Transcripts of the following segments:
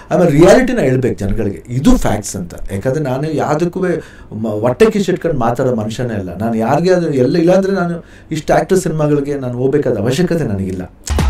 ಆಮೇಲೆ ರಿಯಾಲಿಟಿನ ಹೇಳ್ಬೇಕು ಜನಗಳಿಗೆ ಇದು ಫ್ಯಾಕ್ಟ್ಸ್ ಅಂತ ಯಾಕಂದ್ರೆ ನಾನು ಯಾವುದಕ್ಕೂ ಮ- ಹೊಟ್ಟೆ ಕಿಸಿಟ್ಕೊಂಡು ಮಾತಾಡೋ ಮನುಷ್ಯನೇ ಅಲ್ಲ ನಾನು ಯಾರಿಗೆ ಅದು ಎಲ್ಲ ಇಲ್ಲಾಂದ್ರೆ ನಾನು ಇಷ್ಟು ಆಕ್ಟರ್ ಸಿನಿಮಾಗಳಿಗೆ ನಾನು ಹೋಗ್ಬೇಕಾದ ಅವಶ್ಯಕತೆ ನನಗಿಲ್ಲ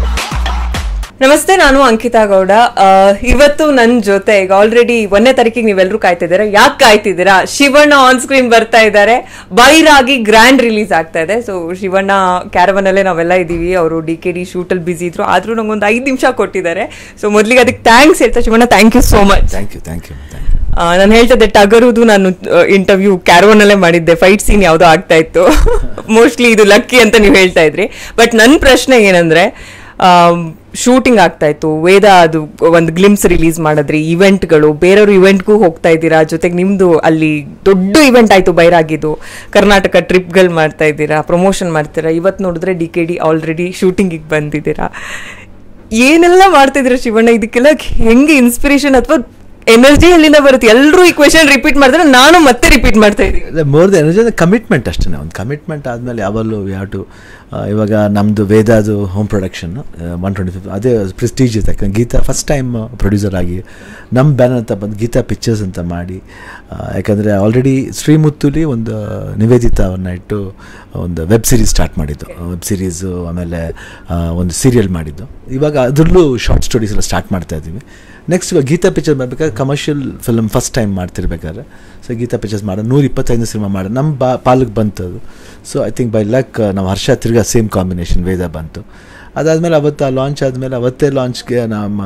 ನಮಸ್ತೆ ನಾನು ಅಂಕಿತಾ ಗೌಡ ಆ, ಇವತ್ತು ನನ್ನ ಜೊತೆ ಈಗ ಆಲ್ರೆಡಿ ಒಂದನೇ ತಾರೀಕಿಗೆ ನೀವೆಲ್ಲರೂ ಕಾಯ್ತಿದ್ದೀರಾ ಯಾಕೆ ಕಾಯ್ತಿದ್ದೀರಾ ಶಿವಣ್ಣ ಆನ್ ಸ್ಕ್ರೀನ್ ಬರ್ತಾ ಇದ್ದಾರೆ ಬೈರಾಗಿ ಗ್ರ್ಯಾಂಡ್ ರಿಲೀಸ್ ಆಗ್ತಾ ಇದೆ ಸೊ ಶಿವಣ್ಣ ಕ್ಯಾರವನ್ ಅಲ್ಲೇ ನಾವೆಲ್ಲ ಇದ್ದೀವಿ ಅವರು ಡಿ ಕೆ ಡಿ ಶೂಟಲ್ಲಿ ಬಿಸಿ ಇದ್ರು ಆದ್ರೂ ನಂಗೊಂದು ಐದು ನಿಮಿಷ ಕೊಟ್ಟಿದ್ದಾರೆ ಸೊ ಮೊದಲಿಗೆ ಅದಕ್ಕೆ ಥ್ಯಾಂಕ್ಸ್ ಹೇಳ್ತಾ Shivanna thank you so much thank you thank you thank you ನಾನು ಹೇಳ್ತಿದ್ದೆ ಟಗರುದು ನಾನು ಇಂಟರ್ವ್ಯೂ ಕ್ಯಾರವನ್ ಅಲ್ಲೇ ಮಾಡಿದ್ದೆ ಫೈಟ್ ಸೀನ್ ಯಾವುದೋ ಆಗ್ತಾ ಇತ್ತು ಮೋಸ್ಟ್ಲಿ ಇದು ಲಕ್ಕಿ ಅಂತ ನೀವು ಹೇಳ್ತಾ ಇದ್ರಿ ಬಟ್ ನನ್ನ ಪ್ರಶ್ನೆ ಏನಂದ್ರೆ ಶೂಟಿಂಗ್ ಆಗ್ತಾ ಇತ್ತು ವೇದ ಅದು ಒಂದು ಗ್ಲಿಮ್ಸ್ ರಿಲೀಸ್ ಮಾಡಿದ್ರಿ ಇವೆಂಟ್ಗಳು ಬೇರೆಯವ್ರ ಇವೆಂಟ್ಗೂ ಹೋಗ್ತಾ ಇದ್ದೀರಾ ಜೊತೆಗೆ ನಿಮ್ದು ಅಲ್ಲಿ ದೊಡ್ಡ ಇವೆಂಟ್ ಆಯ್ತು ಬೈರಾಗಿದ್ದು ಕರ್ನಾಟಕ ಟ್ರಿಪ್ಗಳು ಮಾಡ್ತಾ ಇದ್ದೀರಾ ಪ್ರಮೋಷನ್ ಮಾಡ್ತೀರಾ ಇವತ್ತು ನೋಡಿದ್ರೆ ಡಿ ಕೆ ಡಿ ಆಲ್ರೆಡಿ ಶೂಟಿಂಗಿಗೆ ಬಂದಿದ್ದೀರಾ ಏನೆಲ್ಲ ಮಾಡ್ತಿದ್ದೀರಾ ಶಿವಣ್ಣ ಇದಕ್ಕೆಲ್ಲ ಹೆಂಗೆ ಇನ್ಸ್ಪಿರೇಷನ್ ಅಥವಾ ಎನರ್ಜಿ ಎಲ್ಲಿಂದ ಬರುತ್ತೆ ಎಲ್ಲರೂ ಈ ಕ್ವೆಶನ್ ರಿಪೀಟ್ ಮಾಡಿದ್ರೆ ನಾನು ಮತ್ತೆ ರಿಪೀಟ್ ಮಾಡ್ತಾ ಇದ್ದೀನಿ ಮೋರ್ ದೆನ್ ಎನರ್ಜಿ ಕಮಿಟ್ಮೆಂಟ್ ಅಷ್ಟೇ ಒಂದು ಕಮಿಟ್ಮೆಂಟ್ ಆದಮೇಲೆ ಯಾವಾಗಲೂ ಯಾವ ಟು ಇವಾಗ ನಮ್ಮದು ವೇದಾದು home production one twenty fifth ಅದೇ ಪ್ರೆಸ್ಟೀಜ್ ಇದೆ ಯಾಕಂದ್ರೆ ಗೀತಾ ಫಸ್ಟ್ ಟೈಮ್ ಪ್ರೊಡ್ಯೂಸರ್ ಆಗಿ ನಮ್ಮ ಬ್ಯಾನರ್ ಅಂತ ಬಂದು ಗೀತಾ ಪಿಕ್ಚರ್ಸ್ ಅಂತ ಮಾಡಿ ಆ, ಯಾಕಂದರೆ ಆಲ್ರೆಡಿ ಶ್ರೀಮುತ್ತುಲಿ ಒಂದು ನಿವೇದಿತಾವನ್ನು ಇಟ್ಟು ಒಂದು ವೆಬ್ ಸೀರೀಸ್ ಸ್ಟಾರ್ಟ್ ಮಾಡಿದ್ದು ವೆಬ್ ಸೀರೀಸು ಆಮೇಲೆ ಆ, ಒಂದು ಸೀರಿಯಲ್ ಮಾಡಿದ್ದು ಇವಾಗ ಅದರಲ್ಲೂ ಶಾರ್ಟ್ ಸ್ಟೋರೀಸ್ ಎಲ್ಲ ಸ್ಟಾರ್ಟ್ ಮಾಡ್ತಾ ಇದ್ದೀವಿ ನೆಕ್ಸ್ಟ್ ಇವಾಗ ಗೀತಾ ಪಿಕ್ಚರ್ ಮಾಡ್ಬೇಕಾದ್ರೆ ಕಮರ್ಷಿಯಲ್ ಫಿಲ್ಮ್ ಫಸ್ಟ್ ಟೈಮ್ ಮಾಡ್ತಿರ್ಬೇಕಾದ್ರೆ ಸೊ ಗೀತಾ ಪಿಕ್ಚರ್ಸ್ ಮಾಡೋ ನೂರ ಇಪ್ಪತ್ತೈದು ಸಿನಿಮಾ ಮಾಡೋ ನಮ್ಮ ಬಾ ಪಾಲಿಗೆ ಬಂತು ಅದು so I think by luck ನಾವು ಹರ್ಷ ತಿರ್ಗಾ ಸೇಮ್ ಕಾಂಬಿನೇಷನ್ ವೇದ ಬಂತು ಅದಾದಮೇಲೆ ಅವತ್ತು ಆ ಲಾಂಚ್ ಆದಮೇಲೆ ಅವತ್ತೇ ಲಾಂಚ್ಗೆ ನಮ್ಮ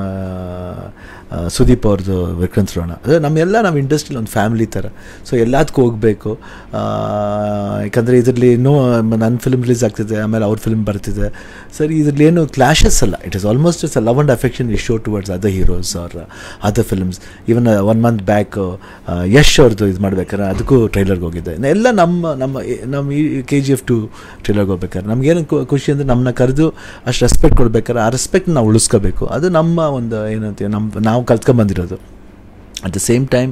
ಆ, ಸುದೀಪ್ ಅವ್ರದ್ದು ವಿಕ್ರಾಂತ್ ರೋಣ ಅದು ನಮ್ಮೆಲ್ಲ ನಮ್ಮ ಇಂಡಸ್ಟ್ರಿಲಿ ಒಂದು ಫ್ಯಾಮಿಲಿ ಥರ ಸೊ ಎಲ್ಲದಕ್ಕೂ ಹೋಗಬೇಕು ಯಾಕಂದರೆ ಇದರಲ್ಲಿ ಇನ್ನೂ ನನ್ನ ಫಿಲ್ಮ್ ರಿಲೀಸ್ ಆಗ್ತಿದೆ ಆಮೇಲೆ ಅವ್ರ ಫಿಲ್ಮ್ ಬರ್ತಿದೆ ಸರ್ ಇದರಲ್ಲಿ ಏನು ಕ್ಲಾಶಸ್ ಅಲ್ಲ it is almost is a love and affection is show towards other heroes or other films even one month back Yash ಅವ್ರದ್ದು ಇದು ಮಾಡ್ಬೇಕಾದ್ರೆ ಅದಕ್ಕೂ ಟ್ರೈಲರ್ಗೆ ಹೋಗಿದ್ದೆ ಎಲ್ಲ ನಮ್ಮ ನಮ್ಮ ನಮ್ಮ ಈ ಕೆ ಜಿ ಎಫ್ ಟು ಟ್ರೈಲರ್ಗೆ ಹೋಗ್ಬೇಕಾದ್ರೆ ನಮಗೇನು ಖುಷಿ ಅಂದರೆ ನಮ್ಮನ್ನ ಕರೆದು ಅಷ್ಟು ರೆಸ್ಪೆಕ್ಟ್ ಕೊಡ್ಬೇಕಾದ್ರೆ ಆ ರೆಸ್ಪೆಕ್ಟ್ ನಾವು ಉಳಿಸ್ಕೋಬೇಕು ಅದು ನಮ್ಮ ಒಂದು ಏನಂತೀವಿ ನಮ್ಮ ನಾವು ಕಲ್ತ್ಕೊಂಬಂದಿರೋದು at the same time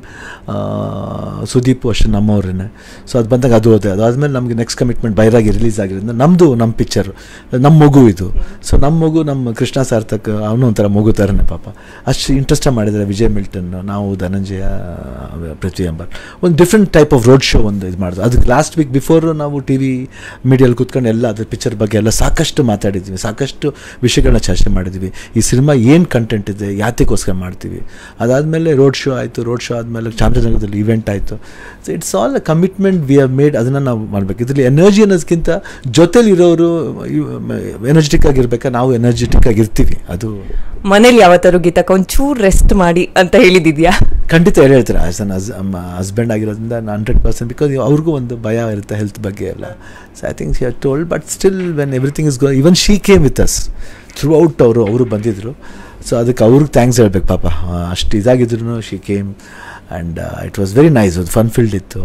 Sudeep ಅಷ್ಟೇ ನಮ್ಮವ್ರೇ ಸೊ ಅದು ಬಂದಾಗ ಅದು ಹೋದೆ ಅದಾದಮೇಲೆ ನಮಗೆ ನೆಕ್ಸ್ಟ್ ಕಮಿಟ್ಮೆಂಟ್ ಬೈರಾಗಿ ರಿಲೀಸ್ ಆಗಿರೋದ್ರಿಂದ ನಮ್ಮದು ನಮ್ಮ ಪಿಕ್ಚರು ನಮ್ಮ ಮಗು ಇದು ಸೊ ನಮ್ಮ ಮಗು ನಮ್ಮ ಕೃಷ್ಣ ಸಾರ್ಥಕ್ ಅವನು ಒಂಥರ ಮಗು ಥರನೇ ಪಾಪ ಅಷ್ಟು ಇಂಟ್ರೆಸ್ಟಾಗಿ ಮಾಡಿದ್ದಾರೆ ವಿಜಯ್ ಮಿಲ್ಟನ್ ನಾವು ಧನಂಜಯ ಆ, ಪೃಥ್ವಿ ಅಂಬರ್ ಒಂದು different type of road show ಒಂದು ಇದು ಮಾಡಿದ್ರು ಅದಕ್ಕೆ ಲಾಸ್ಟ್ ವೀಕ್ ಬಿಫೋರ್ ನಾವು ಟಿ ವಿ ಮೀಡಿಯಲ್ಲಿ ಕೂತ್ಕೊಂಡು ಎಲ್ಲ ಅದ್ರ ಪಿಕ್ಚರ್ ಬಗ್ಗೆ ಎಲ್ಲ ಸಾಕಷ್ಟು ಮಾತಾಡಿದ್ವಿ ಸಾಕಷ್ಟು ವಿಷಯಗಳನ್ನ ಚರ್ಚೆ ಮಾಡಿದ್ವಿ ಈ ಸಿನಿಮಾ ಏನು ಕಂಟೆಂಟ್ ಇದೆ ಯಾತಕ್ಕೋಸ್ಕರ ಮಾಡ್ತೀವಿ ಅದಾದಮೇಲೆ ರೋಡ್ ಶೋ ಆಯಿತು ರೋಡ್ ಶೋ ಆದಮೇಲೆ ಚಾಮರಾಜನಗರದಲ್ಲಿ ಇವೆಂಟ್ ಆಯಿತು so it's all a commitment we have made ಅದನ್ನು ನಾವು ಮಾಡಬೇಕು ಇದರಲ್ಲಿ ಎನರ್ಜಿ ಅನ್ನೋದಕ್ಕಿಂತ ಜೊತೆಲಿರೋರು ಎನರ್ಜೆಟಿಕ್ ಆಗಿರ್ಬೇಕಾ ನಾವು ಎನರ್ಜೆಟಿಕ್ ಆಗಿರ್ತೀವಿ ಅದು ಮನೇಲಿ ಯಾವತ್ತಾರು ಗೀತಕ್ಕ ಒಂಚೂರು ರೆಸ್ಟ್ ಮಾಡಿ ಅಂತ ಹೇಳಿದಿದ್ಯಾ ಖಂಡಿತ ಹೇಳಿ ಹೇಳ್ತಾರೆ ಆಸ್ ಅನ್ ಹಸ್ ಹಸ್ಬೆಂಡ್ ಆಗಿರೋದ್ರಿಂದ ನಾನು ಹಂಡ್ರೆಡ್ ಪರ್ಸೆಂಟ್ ಬಿಕಾಸ್ ಅವ್ರಿಗೂ ಒಂದು ಭಯ ಇರುತ್ತೆ ಹೆಲ್ತ್ ಬಗ್ಗೆ ಎಲ್ಲ so I think she are told but still when everything is go even she came with us throughout ಅವರು ಅವರು ಬಂದಿದ್ದರು ಸೊ ಅದಕ್ಕೆ ಅವ್ರಿಗೆ ಥ್ಯಾಂಕ್ಸ್ ಹೇಳ್ಬೇಕು ಪಾಪ ಆ, ಅಷ್ಟು ಇದಾಗಿದ್ರು she came and it was very nice ಅದು ಫನ್ ಫೀಲ್ಡ್ ಇತ್ತು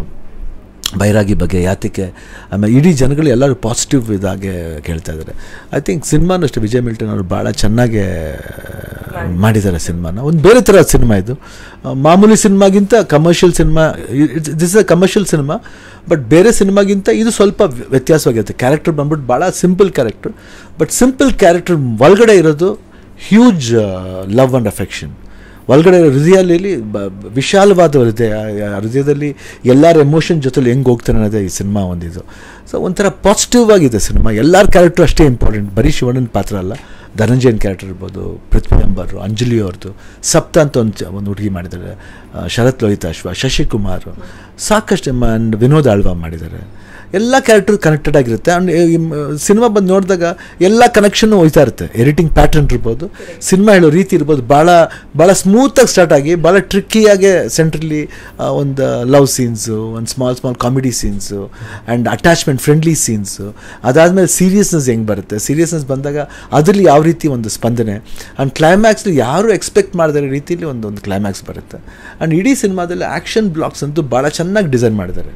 ಬೈರಾಗಿ ಬಗ್ಗೆ ಯಾತಕ್ಕೆ ಆಮೇಲೆ ಇಡೀ ಜನಗಳು ಎಲ್ಲರೂ ಪಾಸಿಟಿವ್ ಇದಾಗೆ ಕೇಳ್ತಾ ಇದ್ದಾರೆ ಐ ಥಿಂಕ್ ಸಿನಿಮಾನು ಅಷ್ಟೇ ವಿಜಯ್ ಮಿಲ್ಟನ್ ಅವರು ಭಾಳ ಚೆನ್ನಾಗೇ ಮಾಡಿದ್ದಾರೆ ಸಿನಿಮಾನ ಒಂದು ಬೇರೆ ಥರ ಸಿನಿಮಾ ಇದು ಆ, ಮಾಮೂಲಿ ಸಿನಿಮಾಗಿಂತ commercial cinema this is a commercial cinema but ಬೇರೆ ಸಿನಿಮಾಗಿಂತ ಇದು ಸ್ವಲ್ಪ ವ್ಯ- ವ್ಯತ್ಯಾಸವಾಗಿರುತ್ತೆ ಕ್ಯಾರೆಕ್ಟರ್ ಬಂದ್ಬಿಟ್ಟು ಭಾಳ simple character but simple character ಒಳಗಡೆ ಇರೋದು ಹ್ಯೂಜ್ ಲವ್ ಆ್ಯಂಡ್ ಅಫೆಕ್ಷನ್ ಒಳಗಡೆ ಇರೋ ಹೃದಯದಲ್ಲಿ ಬ- ಬ- ವಿಶಾಲವಾದ ಹೃದಯ ಆ ಹೃದಯದಲ್ಲಿ ಎಲ್ಲರ ಎಮೋಷನ್ ಜೊತೆಲಿ ಹೆಂಗೆ ಹೋಗ್ತಾನೆ ಅನ್ನೋದೇ ಈ ಸಿನಿಮಾ ಒಂದಿದು ಸೊ ಒಂಥರ ಪಾಸಿಟಿವ್ ಆಗಿದೆ ಸಿನಿಮಾ ಎಲ್ಲರ ಕ್ಯಾರೆಕ್ಟರ್ ಅಷ್ಟೇ ಇಂಪಾರ್ಟೆಂಟ್ ಬರೀ ಶಿವಣ್ಣನ ಪಾತ್ರ ಅಲ್ಲ ಧನಂಜಯನ್ ಕ್ಯಾರೆಕ್ಟರ್ ಇರ್ಬೋದು ಪೃಥ್ವಿ ಅಂಬರು ಅಂಜಲಿ ಅವ್ರದ್ದು ಸಪ್ತ ಅಂತ ಒಂದು ಚ- ಒಂದು ಹುಡುಗಿ ಮಾಡಿದ್ದಾರೆ ಆ, ಶರತ್ ಲೋಹಿತಾಶ್ವ ಶಶಿಕುಮಾರ್ ಸಾಕಷ್ಟು ಆ್ಯಂಡ್ ವಿನೋದ್ ಆಳ್ವಾ ಮಾಡಿದ್ದಾರೆ ಎಲ್ಲ ಕ್ಯಾರೆಕ್ಟರ್ ಕನೆಕ್ಟೆಡ್ ಆಗಿರುತ್ತೆ ಆ್ಯಂಡ್ ಸಿನಿಮಾ ಬಂದು ನೋಡಿದಾಗ ಎಲ್ಲ ಕನೆಕ್ಷನ್ನು ಹೋಯ್ತಾ ಇರುತ್ತೆ ಎಡಿಟಿಂಗ್ ಪ್ಯಾಟರ್ನ್ ಇರ್ಬೋದು ಸಿನಿಮಾ ಹೇಳೋ ರೀತಿ ಇರ್ಬೋದು ಭಾಳ ಭಾಳ ಸ್ಮೂತಾಗಿ ಸ್ಟಾರ್ಟ್ ಆಗಿ ಭಾಳ ಟ್ರಿಕ್ಕಿಯಾಗೆ ಸೆಂಟ್ರಲ್ಲಿ ಒಂದು ಲವ್ ಸೀನ್ಸು ಒಂದು small small comedy scenes and attachment friendly scenes ಅದಾದಮೇಲೆ ಸೀರಿಯಸ್ನೆಸ್ ಹೆಂಗೆ ಬರುತ್ತೆ ಸೀರಿಯಸ್ನೆಸ್ ಬಂದಾಗ ಅದರಲ್ಲಿ ಯಾವ ರೀತಿ ಒಂದು ಸ್ಪಂದನೆ ಆ್ಯಂಡ್ ಕ್ಲೈಮ್ಯಾಕ್ಸ್ಲಿ ಯಾರು ಎಕ್ಸ್ಪೆಕ್ಟ್ ಮಾಡಿದ ರೀತಿಯಲ್ಲಿ ಒಂದು ಒಂದು ಕ್ಲೈಮ್ಯಾಕ್ಸ್ ಬರುತ್ತೆ ಆ್ಯಂಡ್ ಇಡೀ ಸಿನಿಮಾದಲ್ಲಿ ಆ್ಯಕ್ಷನ್ ಬ್ಲಾಕ್ಸ್ ಅಂತೂ ಭಾಳ ಚೆನ್ನಾಗಿ ಡಿಸೈನ್ ಮಾಡಿದ್ದಾರೆ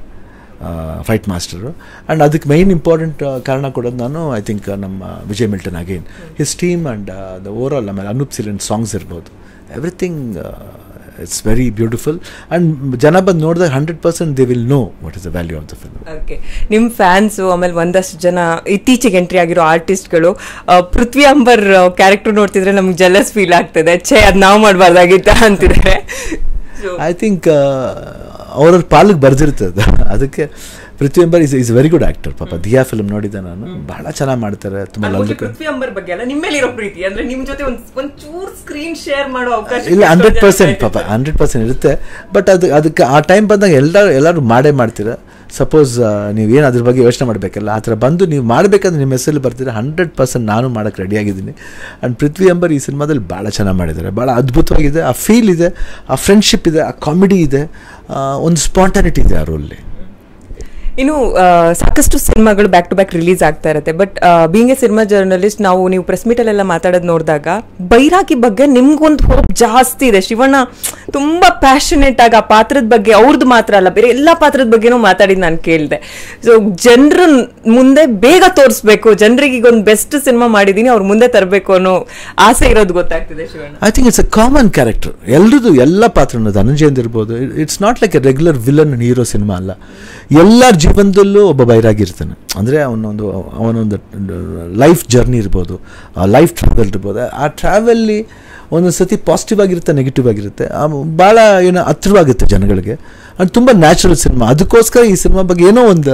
ಫೈಟ್ ಮಾಸ್ಟರು ಆ್ಯಂಡ್ ಅದಕ್ಕೆ ಮೈನ್ ಇಂಪಾರ್ಟೆಂಟ್ ಕಾರಣ ಕೊಡೋದು ನಾನು ಐ ಥಿಂಕ್ ನಮ್ಮ Vijay Milton again his team and the over all ಆಮೇಲೆ ಅನೂಪ್ ಸಿಲೆಂಟ್ ಸಾಂಗ್ಸ್ ಇರ್ಬೋದು everything it's very beautiful and ಜನ ಬಂದು ನೋಡಿದಾಗ hundred percent they will know what is the value of the film okay ನಿಮ್ಮ ಫ್ಯಾನ್ಸು ಆಮೇಲೆ ಒಂದಷ್ಟು ಜನ ಇತ್ತೀಚೆಗೆ ಎಂಟ್ರಿ ಆಗಿರೋ ಆರ್ಟಿಸ್ಟ್ಗಳು ಪೃಥ್ವಿ ಅಂಬರ್ ಕ್ಯಾರೆಕ್ಟರ್ ನೋಡ್ತಿದ್ರೆ ನಮ್ಗೆ ಜಲಸ್ ಫೀಲ್ ಆಗ್ತದೆ ಛೇ ಅದು ನಾವು ಮಾಡಬಾರ್ದಾಗಿತ್ತ ಅಂತಿದ್ದಾರೆ So, ಐ ಥಿಂಕ್ ಅವ್ರವ್ರ ಪಾಲಿಗೆ ಬರ್ದಿರ್ತದೆ ಅದಕ್ಕೆ Prithvi Ambar is is very good actor ಪಾಪ ದಿಯಾ ಫಿಲ್ಮ್ ನೋಡಿದ್ದೆ ನಾನು ಬಹಳ ಚೆನ್ನಾಗಿ ಮಾಡ್ತಾರೆ ತುಂಬ ನಾನು mostly ಲವ್ಲಿ ಪೃಥ್ವಿ ಅಂಬರ್ ಬಗ್ಗೆ ಅಲ್ಲ ನಿಮ್ಮ ಮೇಲಿರೋ ಪ್ರೀತಿ ಅಂದ್ರೆ ನಿಮ್ ಜೊತೆ ಒಂದ್ ಒಂದ್ ಚೂರ್ ಸ್ಕ್ರೀನ್ ಶೇರ್ ಮಾಡೋ ಅವಕಾಶ ಇಲ್ಲ ಎಷ್ಟೋ ಹಂಡ್ರೆಡ್ ಜನ ಪರ್ಸೆಂಟ್ ಇದೆ. ಪಾಪ ಹಂಡ್ರೆಡ್ ಪರ್ಸೆಂಟ್ ಇರುತ್ತೆ ಬಟ್ ಅದು ಅದಕ್ಕೆ ಆ ಟೈಮ್ ಬಂದಾಗ ಎಲ್ಲ ಎಲ್ಲರೂ ಮಾಡೇ ಮಾಡ್ತೀರಾ ಸಪೋಸ್ ನೀವೇನು ಅದ್ರ ಬಗ್ಗೆ ಯೋಚನೆ ಮಾಡಬೇಕಲ್ಲ ಆ ಥರ ಬಂದು ನೀವು ಮಾಡಬೇಕಂದ್ರೆ ನಿಮ್ಮ ಹೆಸರಲ್ಲಿ ಬರ್ತೀರಾ ಹಂಡ್ರೆಡ್ ಪರ್ಸೆಂಟ್ ನಾನು ಮಾಡೋಕ್ಕೆ ರೆಡಿ ಆಗಿದ್ದೀನಿ ಆ್ಯಂಡ್ ಪೃಥ್ವಿ ಅಂಬರ್ ಈ ಸಿನಿಮಾದಲ್ಲಿ ಭಾಳ ಚೆನ್ನಾಗಿ ಮಾಡಿದ್ದಾರೆ ಭಾಳ ಅದ್ಭುತವಾಗಿದೆ ಆ ಫೀಲ್ ಇದೆ ಆ ಫ್ರೆಂಡ್ಶಿಪ್ ಇದೆ ಆ ಕಾಮಿಡಿ ಇದೆ ಆ, ಒಂದು ಸ್ಪಾಂಟಾನಿಟಿ ಇದೆ ಆ ರೋಲ್ಲಿ ಇನ್ನು ಆ, ಸಾಕಷ್ಟು ಸಿನಿಮಾಗಳು ಬ್ಯಾಕ್ ಟು ಬ್ಯಾಕ್ ರಿಲೀಸ್ ಆಗ್ತಾ ಇರುತ್ತೆ but being a cinema journalist ನಾವು ನೀವು ಪ್ರೆಸ್ ಮೀಟಲ್ಲೆಲ್ಲ ಮಾತಾಡೋದು ನೋಡಿದಾಗ ಬೈರಾಗಿ ಬಗ್ಗೆ ನಿಮ್ಗೊಂದು ಹೋಪ್ ಜಾಸ್ತಿ ಇದೆ ಶಿವಣ್ಣ ತುಂಬಾ ಪ್ಯಾಷನೇಟ್ ಆಗಿ ಆ ಪಾತ್ರದ ಬಗ್ಗೆ ಅವ್ರದ್ದು ಮಾತ್ರ ಅಲ್ಲ ಬೇರೆ ಎಲ್ಲ ಪಾತ್ರದ ಬಗ್ಗೆನೂ ಮಾತಾಡಿದ್ ನಾನು ಕೇಳಿದೆ ಸೊ ಜನರ ಮುಂದೆ ಬೇಗ ತೋರಿಸ್ಬೇಕು ಜನರಿಗೆ ಈಗ ಒಂದು ಬೆಸ್ಟ್ ಸಿನಿಮಾ ಮಾಡಿದೀನಿ ಅವ್ರ ಮುಂದೆ ತರಬೇಕು ಅನ್ನೋ ಆಸೆ ಇರೋದು ಗೊತ್ತಾಗ್ತಿದೆ Shivanna I think it's a common character ಎಲ್ರದ್ದು ಎಲ್ಲ ಪಾತ್ರನೂ ಧನಂಜಯಂದ್ ಇರ್ಬೋದು it's not like a regular villain hero cinema ಅಲ್ಲ ಎಲ್ಲರ ಜೀವನದಲ್ಲೂ ಒಬ್ಬ ಬೈರಾಗಿ ಇರ್ತಾನೆ ಅಂದರೆ ಅವನೊಂದು ಅವನೊಂದು ಲೈಫ್ ಜರ್ನಿ ಇರ್ಬೋದು ಲೈಫ್ ಟ್ರಾವೆಲ್ ಇರ್ಬೋದು ಆ ಟ್ರಾವೆಲ್ಲಿ ಒಂದೊಂದು ಸತಿ ಪಾಸಿಟಿವ್ ಆಗಿರುತ್ತೆ ನೆಗೆಟಿವ್ ಆಗಿರುತ್ತೆ ಭಾಳ ಏನೋ ಹತ್ರವಾಗುತ್ತೆ ಜನಗಳಿಗೆ ಅದು ತುಂಬ ನ್ಯಾಚುರಲ್ ಸಿನಿಮಾ ಅದಕ್ಕೋಸ್ಕರ ಈ ಸಿನಿಮಾ ಬಗ್ಗೆ ಏನೋ ಒಂದು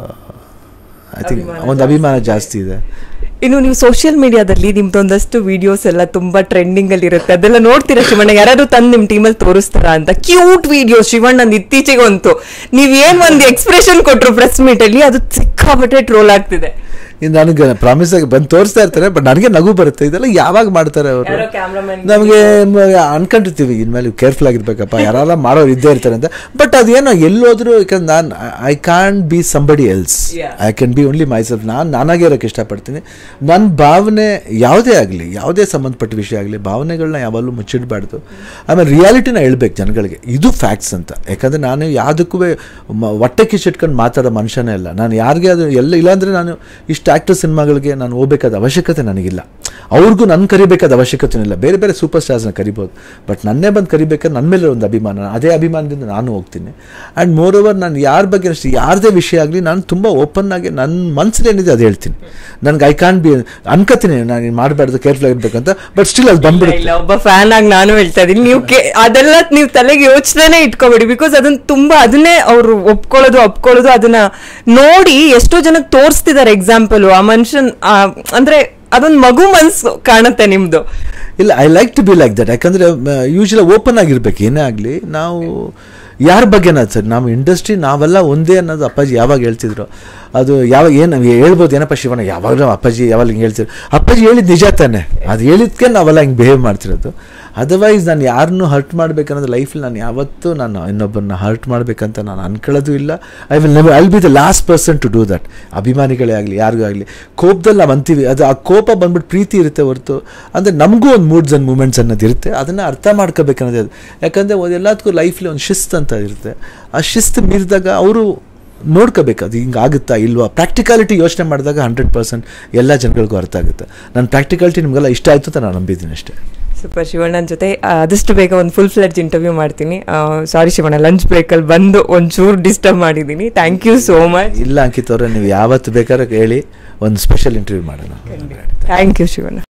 ಐ ಥಿಂಕ್ ಒಂದು ಅಭಿಮಾನ ಜಾಸ್ತಿ ಇದೆ ಇನ್ನು ನೀವು ಸೋಷಿಯಲ್ ಮೀಡಿಯಾದಲ್ಲಿ ನಿಮ್ದೊಂದಷ್ಟು ವಿಡಿಯೋಸ್ ಎಲ್ಲ ತುಂಬಾ ಟ್ರೆಂಡಿಂಗ್ ಅಲ್ಲಿ ಇರುತ್ತೆ ಅದೆಲ್ಲ ನೋಡ್ತೀರಾ ಶಿವಣ್ಣ ಯಾರಾದ್ರೂ ತಂದು ನಿಮ್ ಟೀಮಲ್ಲಿ ತೋರಿಸ್ತಾರಾ ಅಂತ ಕ್ಯೂಟ್ ವಿಡಿಯೋ ಶಿವಣ್ಣ ಇತ್ತೀಚೆಗೆ ಅಂತು ನೀವ್ ಏನ್ ಒಂದು ಎಕ್ಸ್ಪ್ರೆಷನ್ ಕೊಟ್ರು ಪ್ರೆಸ್ ಮೀಟ್ ಅಲ್ಲಿ ಅದು ಸಿಕ್ಕಾಪಟ್ಟೆ ಟ್ರೋಲ್ ಆಗ್ತಿದೆ ಇನ್ನು ನನಗೆ ಪ್ರಾಮಿಸ್ ಆಗಿ ಬಂದು ತೋರಿಸ್ತಾ ಇರ್ತಾರೆ ಬಟ್ ನನಗೆ ನಗು ಬರುತ್ತೆ ಇದೆಲ್ಲ ಯಾವಾಗ ಮಾಡ್ತಾರೆ ಅವರು ಯಾರೋ cameraman ನಮಗೆ ಅನ್ಕೊಂಡಿರ್ತೀವಿ ಇನ್ಮೇಲೆ ಕೇರ್ಫುಲ್ ಆಗಿರ್ಬೇಕಪ್ಪ ಯಾರೆಲ್ಲ ಮಾಡೋರು ಇದ್ದೇ ಇರ್ತಾರೆ ಅಂತ ಬಟ್ ಅದೇನೋ ಎಲ್ಲೋದ್ರು ಯಾಕಂದ್ರೆ ನಾನು I can be somebody else Yeah. I can be only myself ನಾನು ನಾನಾಗೆ ಇರೋಕ್ಕೆ ಇಷ್ಟಪಡ್ತೀನಿ ನನ್ನ ಭಾವನೆ ಯಾವುದೇ ಆಗಲಿ ಯಾವುದೇ ಸಂಬಂಧಪಟ್ಟ ವಿಷಯ ಆಗಲಿ ಭಾವನೆಗಳನ್ನ ಯಾವಾಗಲೂ ಮುಚ್ಚಿಡಬಾರ್ದು ಆಮೇಲೆ ರಿಯಾಲಿಟಿನ ಹೇಳ್ಬೇಕು ಜನಗಳಿಗೆ ಇದು ಫ್ಯಾಕ್ಟ್ಸ್ ಅಂತ ಯಾಕಂದರೆ ನಾನು ಯಾವುದಕ್ಕೂ ಮ- ಹೊಟ್ಟೆ ಕಿಚ್ಚಿಟ್ಕೊಂಡು ಮಾತಾಡೋ ಮನುಷ್ಯನೇ ಇಲ್ಲ ನಾನು ಯಾರಿಗೆ ಅದು ಎಲ್ಲ ಇಲ್ಲಾಂದರೆ ನಾನು ಇಷ್ಟು ಆ್ಯಕ್ಟರ್ ಸಿನಿಮಾಗಳಿಗೆ ನಾನು ಹೋಗ್ಬೇಕಾದ ಅವಶ್ಯಕತೆ ನನಗಿಲ್ಲ ಅವ್ರಿಗೂ ನನ್ನ ಕರಿಬೇಕಾದ ಅವಶ್ಯಕತೆ ಇಲ್ಲ ಬೇರೆ ಬೇರೆ ಸೂಪರ್ ಸ್ಟಾರ್ಸ್ನ ಕರಿಬೋದು ಬಟ್ ನನ್ನೇ ಬಂದು ಕರಿಬೇಕಾದ್ರೆ ನನ್ನ ಮೇಲೆ ಒಂದು ಅಭಿಮಾನ ಅದೇ ಅಭಿಮಾನದಿಂದ ನಾನು ಹೋಗ್ತೀನಿ ಆ್ಯಂಡ್ ಮೋರ್ ಓವರ್ ನಾನು ಯಾರ ಬಗ್ಗೆ ಅಷ್ಟೇ ಯಾರದೇ ವಿಷಯ ಆಗಲಿ ನಾನು ತುಂಬ ಓಪನ್ ಆಗಿ ನನ್ನ ಮನಸ್ಸಲ್ಲಿ ಏನಿದೆ ಅದು ಹೇಳ್ತೀನಿ ನನಗೆ ಐ ಕಾನ್ ಬಿ ಅನ್ಕೋತೀನಿ ನಾನು ಮಾಡಬಾರ್ದು ಕೇರ್ಫುಲ್ ಆಗಿರ್ಬೇಕಂತ ಬಟ್ ಸ್ಟಿಲ್ ಅದು ಬಂದ್ಬಿಡುತ್ತೆ ಇಲ್ಲ ಒಬ್ಬ ಫ್ಯಾನ್ ಆಗಿ ನಾನು ಹೇಳ್ತಾ ಇದೀನಿ ನೀವು ಅದೆಲ್ಲ ನೀವು ತಲೆಗೆ ಯೋಚನೆ ಇಟ್ಕೋಬೇಡಿ ಬಿಕಾಸ್ ಅದನ್ನ ತುಂಬಾ ಅದನ್ನೇ ಅವ್ರು ಒಪ್ಕೊಳ್ಳೋದು ಒಪ್ಕೊಳ್ಳೋದು ಅದನ್ನ ನೋಡಿ ಎಷ್ಟೋ ಜನಕ್ಕೆ ತೋರಿಸ್ತಿದ್ದಾರೆ ಎಕ್ಸಾಂಪಲ್ ಆ ಮನುಷ್ಯನ್ ಆ, ಅಂದ್ರೆ ಅದೊಂದು ಮಗು ಮನ್ಸು ಕಾಣುತ್ತೆ ನಿಮ್ದು ಇಲ್ಲ I like to be like that ಯಾಕಂದರೆ ಯೂಶಲಿ ಓಪನ್ ಆಗಿರ್ಬೇಕು ಏನೇ ಆಗಲಿ ನಾವು ಯಾರ ಬಗ್ಗೆನ ಸರ್ ನಮ್ಮ ಇಂಡಸ್ಟ್ರಿ ನಾವೆಲ್ಲ ಒಂದೇ ಅನ್ನೋದು ಅಪ್ಪಾಜಿ ಯಾವಾಗ ಹೇಳ್ತಿದ್ರು ಅದು ಯಾವಾಗ ಏನು ಹೇಳ್ಬೋದು ಏನಪ್ಪ ಶಿವಣ್ಣ ಯಾವಾಗಲೂ ಅಪ್ಪಾಜಿ ಯಾವಾಗ ಹಿಂಗೆ ಹೇಳ್ತಿದ್ರು ಅಪ್ಪಾಜಿ ಹೇಳಿದ್ದು ನಿಜ ತಾನೆ ಅದು ಹೇಳಿದ್ಕೆ ನಾವೆಲ್ಲ ಹಿಂಗೆ ಬಿಹೇವ್ ಮಾಡ್ತಿರೋದು ಅದರ್ವೈಸ್ ನಾನು ಯಾರನ್ನೂ ಹರ್ಟ್ ಮಾಡ್ಬೇಕನ್ನೋದು ಲೈಫಲ್ಲಿ ನಾನು ಯಾವತ್ತೂ ನಾನು ಇನ್ನೊಬ್ಬರನ್ನ ಹರ್ಟ್ ಮಾಡಬೇಕಂತ ನಾನು ಅನ್ಕೊಳ್ಳೋದು ಇಲ್ಲ I will never I be the last person to do that ಅಭಿಮಾನಿಗಳೇ ಆಗಲಿ ಯಾರಿಗೂ ಆಗಲಿ ಕೋಪದಲ್ಲಿ ನಾವು ಅಂತೀವಿ ಅದು ಆ ಕೋಪ ಬಂದ್ಬಿಟ್ಟು ಪ್ರೀತಿ ಇರುತ್ತೆ ಹೊರತು ಅಂದರೆ ನಮಗೂ ಒಂದು ಮೂಡ್ಸ್ ಆ್ಯಂಡ್ ಮೂಮೆಂಟ್ಸ್ ಅನ್ನೋದು ಇರುತ್ತೆ ಅದನ್ನು ಅರ್ಥ ಮಾಡ್ಕೋಬೇಕನ್ನೋದೇ ಅದು ಯಾಕಂದರೆ ಎಲ್ಲದಕ್ಕೂ ಲೈಫ್ಲಿ ಒಂದು ಶಿಸ್ತು ಅಂತ ಇರುತ್ತೆ ಆ ಶಿಸ್ತು ಮೀರಿದಾಗ ಅವರು ನೋಡ್ಕೋಬೇಕು ಅದು ಹಿಂಗೆ ಆಗುತ್ತಾ ಇಲ್ವಾ ಪ್ರಾಕ್ಟಿಕಾಲಿಟಿ ಯೋಚನೆ ಮಾಡಿದಾಗ ಹಂಡ್ರೆಡ್ ಪರ್ಸೆಂಟ್ ಎಲ್ಲ ಜನಗಳಿಗೂ ಅರ್ಥ ಆಗುತ್ತೆ ನನ್ನ ಪ್ರಾಕ್ಟಿಕಾಲಿಟಿ ನಿಮಗೆಲ್ಲ ಇಷ್ಟ ಆಯಿತು ಅಂತ ನಾನು ನಂಬಿದ್ದೀನಿ ಅಷ್ಟೇ ಸೂಪರ್ ಶಿವಣ್ಣನ ಜೊತೆ ಆ, ಆದಷ್ಟು ಬೇಗ ಒಂದು ಫುಲ್ ಫ್ಲೆಡ್ಜ್ ಇಂಟರ್ವ್ಯೂ ಮಾಡ್ತೀನಿ ಸಾರಿ ಶಿವಣ್ಣ ಲಂಚ್ ಬ್ರೇಕಲ್ಲಿ ಬಂದು ಒಂಚೂರು ಡಿಸ್ಟರ್ಬ್ ಮಾಡಿದ್ದೀನಿ ಥ್ಯಾಂಕ್ ಯು ಸೋ ಮಚ್ ಇಲ್ಲ ಅಂಕಿತ್ ಅವರೇ ನೀವು ಯಾವತ್ತು ಬೇಕಾದ್ರೆ ಹೇಳಿ ಒಂದು ಸ್ಪೆಷಲ್ ಇಂಟರ್ವ್ಯೂ ಮಾಡೋಣ ಥ್ಯಾಂಕ್ ಯು ಶಿವಣ್ಣ